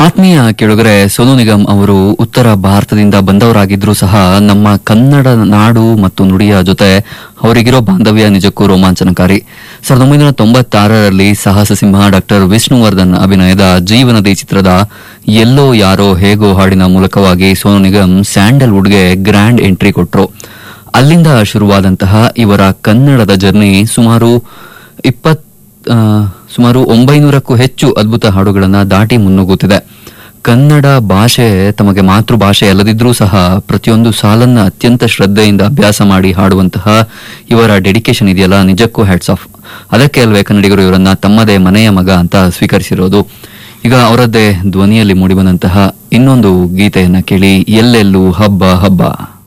ಆತ್ಮೀಯ ಕೇಳುಗರೆ ಸೋನು ನಿಗಮ್ ಅವರು ಉತ್ತರ ಭಾರತದಿಂದ ಬಂದವರಾಗಿದ್ರೂ ಸಹ ನಮ್ಮ ಕನ್ನಡ ನಾಡು ಮತ್ತು ನುಡಿಯ ಜೊತೆ ಅವರಿಗಿರೋ ಬಾಂಧವ್ಯ ನಿಜಕ್ಕೂ ರೋಮಾಂಚನಕಾರಿ ಸಾವಿರದ ಒಂಬೈನೂರ ತೊಂಬತ್ತಾರರಲ್ಲಿ ಸಾಹಸ ಸಿಂಹ ಡಾಕ್ಟರ್ ವಿಷ್ಣುವರ್ಧನ್ ಅಭಿನಯದ ಜೀವನದಿ ಚಿತ್ರದ ಎಲ್ಲೋ ಯಾರೋ ಹೇಗೋ ಹಾಡಿನ ಮೂಲಕವಾಗಿ ಸೋನು ನಿಗಮ್ ಸ್ಯಾಂಡಲ್ವುಡ್ಗೆ ಗ್ರ್ಯಾಂಡ್ ಎಂಟ್ರಿ ಕೊಟ್ರು ಅಲ್ಲಿಂದ ಶುರುವಾದಂತಹ ಇವರ ಕನ್ನಡದ ಜರ್ನಿ ಸುಮಾರು ಇಪ್ಪತ್ ಆ, ಸುಮಾರು ಒಂಬೈನೂರಕ್ಕೂ ಹೆಚ್ಚು ಅದ್ಭುತ ಹಾಡುಗಳನ್ನ ದಾಟಿ ಮುನ್ನುಗ್ಗುತ್ತಿದೆ ಕನ್ನಡ ಭಾಷೆ ತಮಗೆ ಮಾತೃಭಾಷೆ ಅಲ್ಲದಿದ್ರೂ ಸಹ ಪ್ರತಿಯೊಂದು ಸಾಲನ್ನ ಅತ್ಯಂತ ಶ್ರದ್ಧೆಯಿಂದ ಅಭ್ಯಾಸ ಮಾಡಿ ಹಾಡುವಂತಹ ಇವರ ಡೆಡಿಕೇಶನ್ ಇದೆಯಲ್ಲ ನಿಜಕ್ಕೂ ಹ್ಯಾಟ್ಸ್ ಆಫ್ ಅದಕ್ಕೆ ಅಲ್ವೇ ಕನ್ನಡಿಗರು ಇವರನ್ನ ತಮ್ಮದೇ ಮನೆಯ ಮಗ ಅಂತ ಸ್ವೀಕರಿಸಿರೋದು ಈಗ ಅವರದ್ದೇ ಧ್ವನಿಯಲ್ಲಿ ಮೂಡಿಬಂದಂತಹ ಇನ್ನೊಂದು ಗೀತೆಯನ್ನ ಕೇಳಿ ಎಲ್ಲೆಲ್ಲೂ ಹಬ್ಬ ಹಬ್ಬ